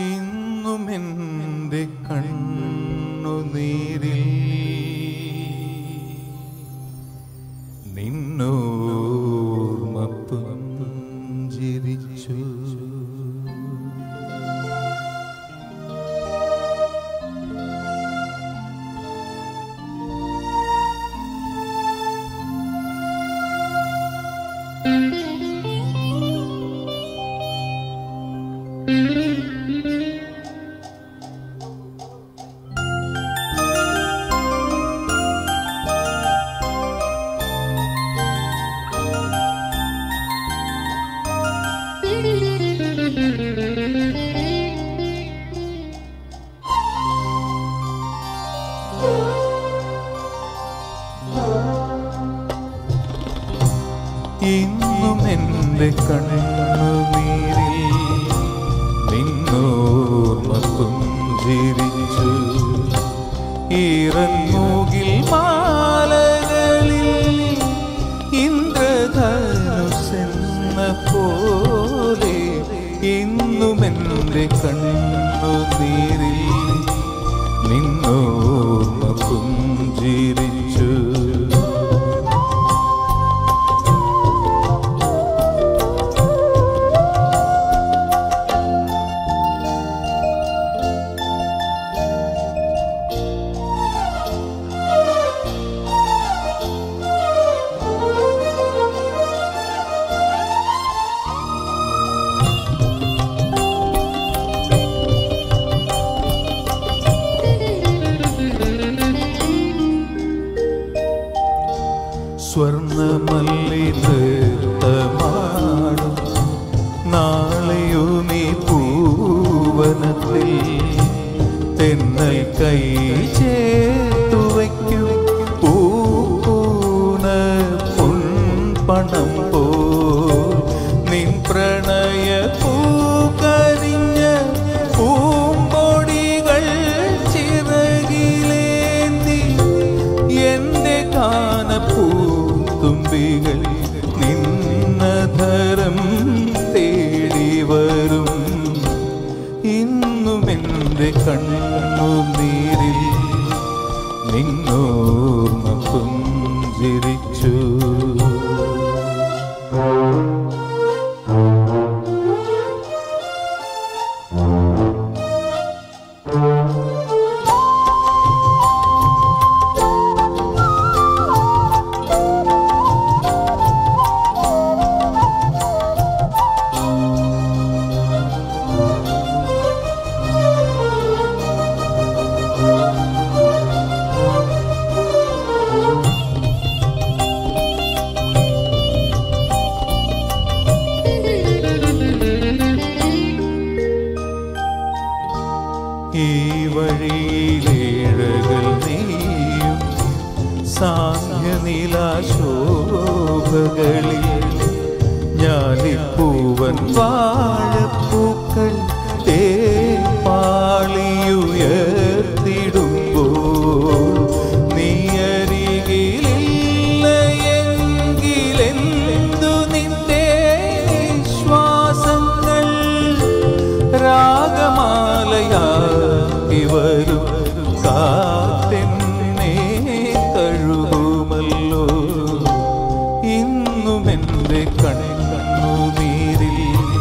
ഇന്നും എൻ്റെ കണ്ണുനീരിൽ നിന്നോർമ്മ പുഞ്ചിരിച്ചു ഇന്നും എൻ്റെ കണ്ണുനീരിൽ നിന്നോർമ്മ പുഞ്ചിരിച്ചു ഇറങ്ങുകിൽ മാലകളിൽ ഇന്ദ്രധനുസെന്ന പോലെ ഇന്നും എൻ്റെ കണ്ണുനീരിൽ നിന്നോർമ്മ പുഞ്ചിരിച്ചു സ്വർണമല്ലി നൃത്തമാടും നാളെയുമീ പൂവനത്തിൽ തെന്നൽ കൈ ചേർത്തു വയ്ക്കും പൂന പൊൻപണം പോ നിൻ പ്രണയ പൂക്കരിഞ്ഞ പൂമ്പൊടികൾ ചിറകിലേന്തി എന്റെ കാനപ്പൂത്തുമ്പികൾ നിന്നധരം തേടി വരും ഇന്നും എൻ്റെ കണ്ണുനീരിൽ നിന്നോർമ്മ പുഞ്ചിരിച്ചു ഈ വഴിയിലേഴകൾ നീയും സാന്ധ്യനിലാശോഭകളിൽ ഞാലിപ്പൂവൻ വാഴപ്പൂക്കൾ പാളിയുയർത്തിടുമ്പോൾ നീ അരികിലില്ല എങ്കിലെന്തു നിന്റെ ശ്വാസങ്ങൾ രാഗമാലയാക്കി വരും കാറ്റെന്നെ കഴുകുമല്ലോ ഇന്നും എൻ്റെ കണ്ണുനീരിൽ